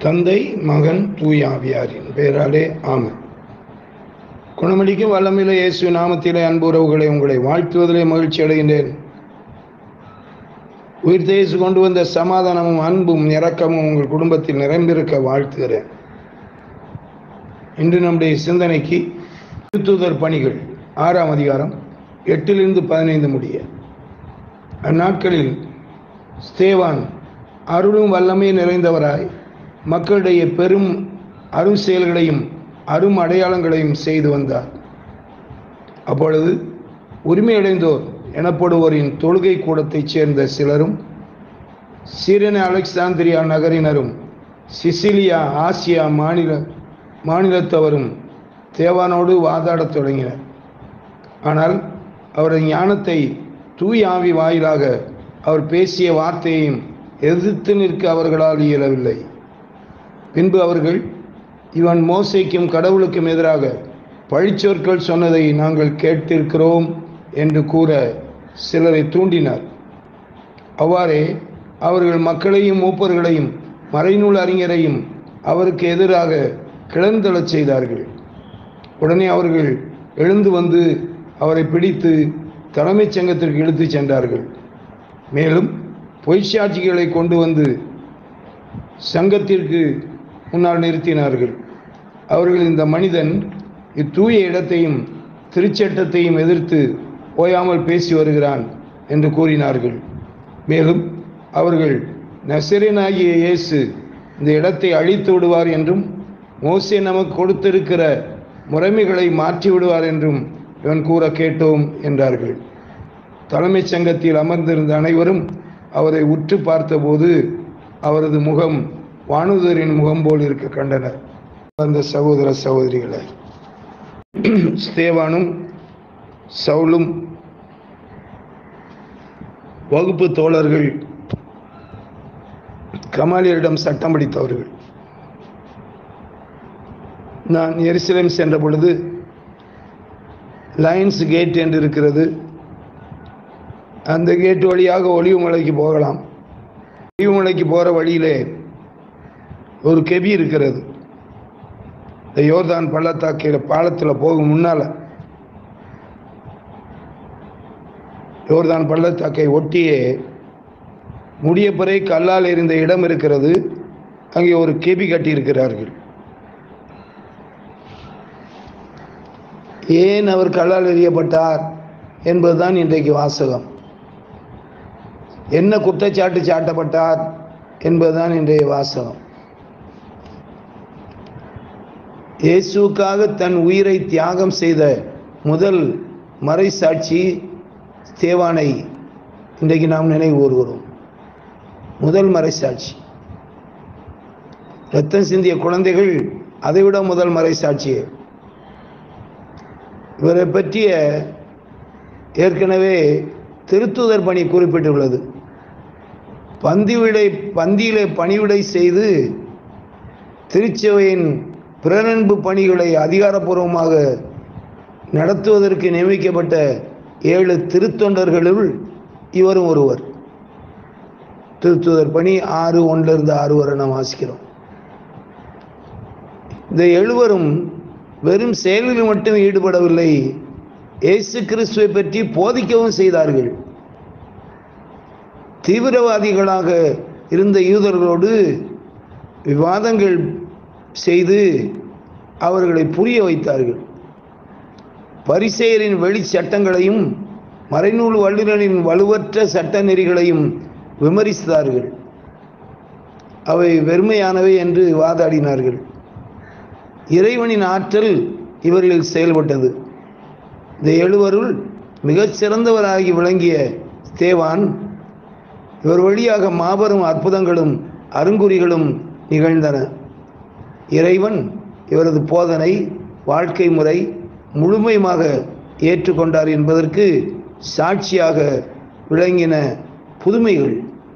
தந்தை மகன் தூய ஆவியாரின் பெயராலே ஆமென் குணமளிக்கும் வல்லமில்லை இயேசு நாமத்திலே அன்பு உறவுகளை உங்களை வாழ்த்துவதிலே மகிழ்ச்சி அடைகின்றேன் உயிர் தேசு கொண்டு வந்த சமாதானமும் அன்பும் இரக்கமும் உங்கள் குடும்பத்தில் நிறைந்திருக்க வாழ்த்துகிறேன் இன்று நம்முடைய சிந்தனைக்கு திருத்தூதர் பணிகள் ஆறாம் அதிகாரம் எட்டிலிருந்து பதினைந்து முடிய அந்நாட்களில் ஸ்தேவான் அருளும் வல்லமை நிறைந்தவராய் மக்களிடையே பெரும் அரும் செயல்களையும் அரும் அடையாளங்களையும் செய்து வந்தார் அப்பொழுது உரிமையடைந்தோர் எனப்படுவோரின் தொழுகை கூடத்தைச் சேர்ந்த சிலரும் சீரன அலெக்சாந்திரியா நகரினரும் சிசிலியா ஆசியா மாநில மாநிலத்தவரும் தேவானோடு வாதாடத் தொடங்கினர் ஆனால் அவரது ஞானத்தை தூய் ஆவி வாயிலாக அவர் பேசிய வார்த்தையையும் எதிர்த்து நிற்க அவர்களால் இயலவில்லை பின்பு அவர்கள் இவன் மோசைக்கும் கடவுளுக்கும் எதிராக பழிச்சொற்கள் சொன்னதை நாங்கள் கேட்டிருக்கிறோம் என்று கூற சிலரை தூண்டினார் அவ்வாறே அவர்கள் மக்களையும் மூப்பர்களையும் மறைநூல் அறிஞரையும் அவருக்கு எதிராக கிளர்ந்தெழச் செய்தார்கள் உடனே அவர்கள் எழுந்து வந்து அவரை பிடித்து தலைமைச் சங்கத்திற்கு இழுத்துச் சென்றார்கள் மேலும் பொய்ச்சாட்சிகளை கொண்டு வந்து சங்கத்திற்கு முன்னால் நிறுத்தினார்கள் அவர்கள் இந்த மனிதன் இத்தூய இடத்தையும் திருச்சட்டத்தையும் எதிர்த்து ஓயாமல் பேசி வருகிறான் என்று கூறினார்கள் மேலும் அவர்கள் நசிரனாகிய இயேசு இந்த இடத்தை அழித்து விடுவார் என்றும் மோசே நமக்கு கொடுத்திருக்கிற முறைமைகளை மாற்றி விடுவார் என்றும் இவன் கூற கேட்டோம் என்றார்கள் தலைமைச் சங்கத்தில் அமர்ந்திருந்த அனைவரும் அவரை உற்று பார்த்தபோது அவரது முகம் வானுதரின் முகம் போல் இருக்க கண்டனர் அந்த சகோதர சகோதரிகளை ஸ்தேவானும் சவுலும் வகுப்பு தோழர்கள் கமாலியரிடம் சட்டம் படித்தவர்கள் நான் எருசலேம் சென்ற பொழுது லயன்ஸ் கேட் என்று இருக்கிறது அந்த கேட் வழியாக ஒளிவு மலைக்கு போகலாம் ஒளிவு மலைக்கு போகிற வழியிலே ஒரு கெபி இருக்கிறது இந்த யோர்தான் பள்ளத்தாக்கில் பாலத்தில் போகும் முன்னால் யோர்தான் பள்ளத்தாக்கை ஒட்டியே முடியப்பறை கல்லால் எறிந்த இடம் இருக்கிறது அங்கே ஒரு கெபி கட்டியிருக்கிறார்கள் ஏன் அவர் கல்லால் எறியப்பட்டார் என்பதுதான் இன்றைக்கு வாசகம் என்ன குற்றச்சாட்டு சாட்டப்பட்டார் என்பதுதான் இன்றைய வாசகம் இயேசுக்காக தன் உயிரை தியாகம் செய்த முதல் மறை சாட்சி தேவானை இன்றைக்கு நாம் நினைவு கூறுகிறோம் முதல் மறை சாட்சி ரத்தம் சிந்திய குழந்தைகள் அதைவிட முதல் மறை சாட்சியே இவரை பற்றிய ஏற்கனவே திருத்துதர் பணி குறிப்பிட்டுள்ளது பந்திவிடை பந்தியிலே பணிவிடை செய்து திருச்சபையின் பிறனன்பு பணிகளை அதிகாரப்பூர்வமாக நடத்துவதற்கு நியமிக்கப்பட்ட ஏழு திருத்தொண்டர்களுள் இவரும் ஒருவர் திருத்துதர் பணி ஆறு ஒன்றிலிருந்து ஆறு வரை நாம் வாசிக்கிறோம் இந்த எழுவரும் வெறும் செயலில் மட்டும் ஈடுபடவில்லை இயேசு கிறிஸ்துவை பற்றி போதிக்கவும் செய்தார்கள் தீவிரவாதிகளாக இருந்த யூதர்களோடு விவாதங்கள் செய்து அவர்களை புரிய வைத்தார்கள் பரிசெயரின் வெளி சட்டங்களையும் மறைநூல் வல்லுநரின் வலுவற்ற சட்ட நெறிகளையும் விமர்சித்தார்கள் அவை வெறுமையானவை என்று வாதாடினார்கள் இறைவனின் ஆற்றல் இவர்களில் செயல்பட்டது இந்த எழுவருள் மிகச் சிறந்தவராகி விளங்கிய தேவான் இவர் வழியாக மாபெரும் அற்புதங்களும் அருங்குறிகளும் நிகழ்ந்தன இறைவன் இவரது போதனை வாழ்க்கை முறை முழுமையாக ஏற்றுக்கொண்டார் என்பதற்கு சாட்சியாக விளங்கின புதுமைகள்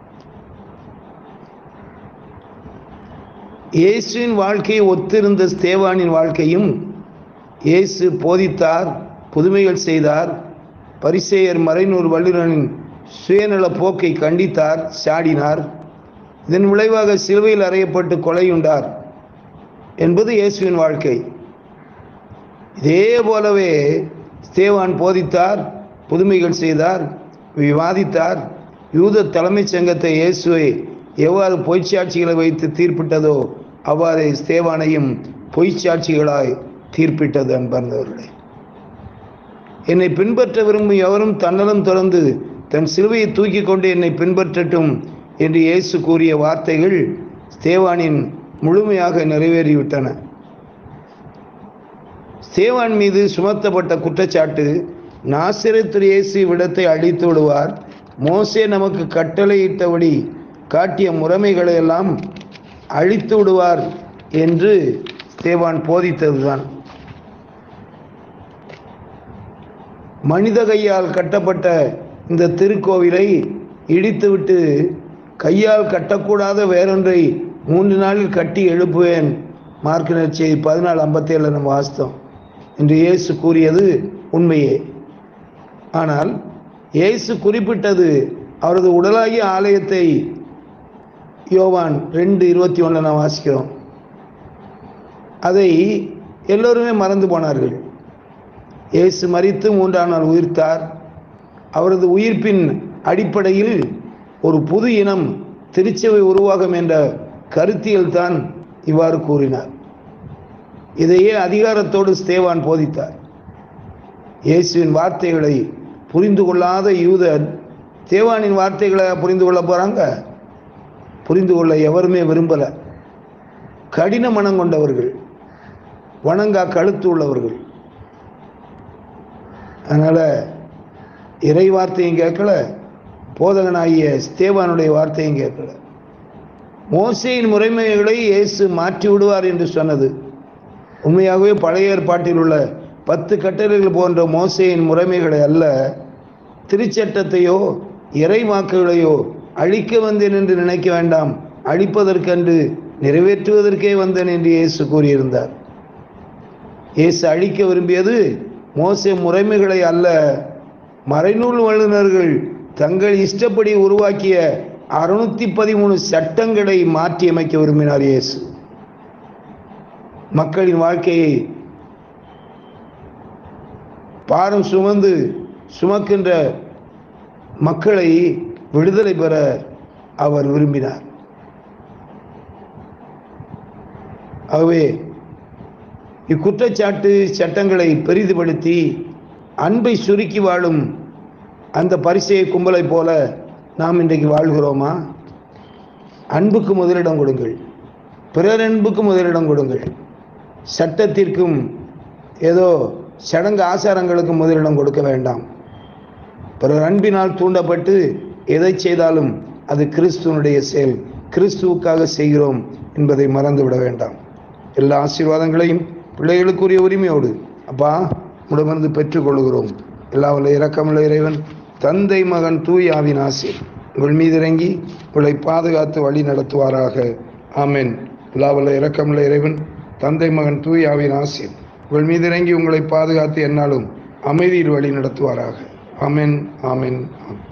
இயேசுவின் வாழ்க்கையை ஒத்திருந்த ஸ்தேவானின் வாழ்க்கையும் இயேசு போதித்தார் புதுமைகள் செய்தார் பரிசேயர் மறைநூறு வல்லுநனின் சுயநல போக்கை கண்டித்தார் சாடினார் இதன் விளைவாக சிலுவையில் அறையப்பட்டு கொலையுண்டார் என்பது இயேசுவின் வாழ்க்கை இதே போலவே ஸ்தேவான் போதித்தார் புதுமைகள் செய்தார் விவாதித்தார் யூத தலைமைச் சங்கத்தை இயேசுவை எவ்வாறு பொய்ச்சாட்சிகளை வைத்து தீர்ப்பிட்டதோ அவ்வாறே ஸ்தேவானையும் பொய்ச்சாட்சிகளாய் தீர்ப்பிட்டது அன்பர்ந்தவர்களே என்னை பின்பற்ற விரும்பும் எவரும் தன்னலம் திறந்து தன் சிலுவையை தூக்கி கொண்டு என்னை பின்பற்றட்டும் என்று இயேசு கூறிய வார்த்தைகள் ஸ்தேவானின் முழுமையாக நிறைவேறிவிட்டன ஸ்தேவான் மீது சுமத்தப்பட்ட குற்றச்சாட்டு நாசிரத்து இயேசு விடத்தை அழித்து விடுவார் மோசே நமக்கு கட்டளையிட்டபடி காட்டிய முறைமைகளை எல்லாம் அழித்து விடுவார் என்று ஸ்தேவான் போதித்ததுதான் மனித கையால் கட்டப்பட்ட இந்த திருக்கோவிலை இடித்துவிட்டு கையால் கட்டக்கூடாத வேறொன்றை மூன்று நாளில் கட்டி எழுப்புவேன் மார்க்கினர் செய்தி பதினாலு ஐம்பத்தேழில் நம்ம வாஸ்தம் என்று இயேசு கூறியது உண்மையே ஆனால் இயேசு குறிப்பிட்டது அவரது உடலாகிய ஆலயத்தை யோவான் ரெண்டு இருபத்தி ஒன்றில் நான் வாசிக்கிறோம் அதை எல்லோருமே மறந்து போனார்கள் இயேசு மரித்து மூன்றாம் நாள் உயிர்த்தார் அவரது உயிர்ப்பின் அடிப்படையில் ஒரு புது இனம் திருச்சபை உருவாகும் என்ற கருத்தியல் தான் இவ்வாறு கூறினார் இதையே அதிகாரத்தோடு ஸ்தேவான் போதித்தார் இயேசுவின் வார்த்தைகளை புரிந்து கொள்ளாத யூதர் தேவானின் வார்த்தைகளை புரிந்து கொள்ள போகிறாங்க புரிந்து கொள்ள எவருமே விரும்பலை கடின மனம் கொண்டவர்கள் வணங்கா கழுத்து உள்ளவர்கள் அதனால் இறை வார்த்தையும் கேட்கல போதகனாகிய ஸ்தேவானுடைய வார்த்தையும் கேட்கல மோசையின் முறைமைகளை இயேசு மாற்றி விடுவார் என்று சொன்னது உண்மையாகவே பழைய ஏற்பாட்டில் உள்ள பத்து கட்டளைகள் போன்ற மோசையின் முறைமைகளை அல்ல திருச்சட்டத்தையோ இறை வாக்குகளையோ அழிக்க வந்தேன் என்று நினைக்க வேண்டாம் அழிப்பதற்கென்று நிறைவேற்றுவதற்கே வந்தேன் என்று இயேசு கூறியிருந்தார் இயேசு அழிக்க விரும்பியது மோச முறைமைகளை அல்ல மறைநூல் வல்லுநர்கள் தங்கள் இஷ்டப்படி உருவாக்கிய அறுநூத்தி பதிமூணு சட்டங்களை மாற்றி அமைக்க விரும்பினார் இயேசு மக்களின் வாழ்க்கையை பாரம் சுமந்து சுமக்கின்ற மக்களை விடுதலை பெற அவர் விரும்பினார் ஆகவே இக்குற்றச்சாட்டு சட்டங்களை பெரிதுபடுத்தி அன்பை சுருக்கி வாழும் அந்த பரிசைய கும்பலை போல நாம் இன்றைக்கு வாழ்கிறோமா அன்புக்கு முதலிடம் கொடுங்கள் பிறர் அன்புக்கு முதலிடம் கொடுங்கள் சட்டத்திற்கும் ஏதோ சடங்கு ஆசாரங்களுக்கு முதலிடம் கொடுக்க வேண்டாம் பிறர் அன்பினால் தூண்டப்பட்டு எதை செய்தாலும் அது கிறிஸ்துவனுடைய செயல் கிறிஸ்துவுக்காக செய்கிறோம் என்பதை மறந்துவிட வேண்டாம் எல்லா ஆசீர்வாதங்களையும் பிள்ளைகளுக்குரிய உரிமையோடு அப்பா உடமிருந்து பெற்றுக்கொள்கிறோம் எல்லா வல்ல இரக்கமுள்ள இறைவன் தந்தை மகன் தூய் ஆவின் ஆசை உங்கள் மீது இறங்கி உங்களை பாதுகாத்து வழி நடத்துவாராக ஆமென் எல்லா வல்ல இரக்கமுள்ள இறைவன் தந்தை மகன் தூய் ஆவின் ஆசை உங்கள் மீது இறங்கி உங்களை பாதுகாத்து என்னாலும் அமைதியில் வழி நடத்துவாராக ஆமென் ஆமென் ஆமென்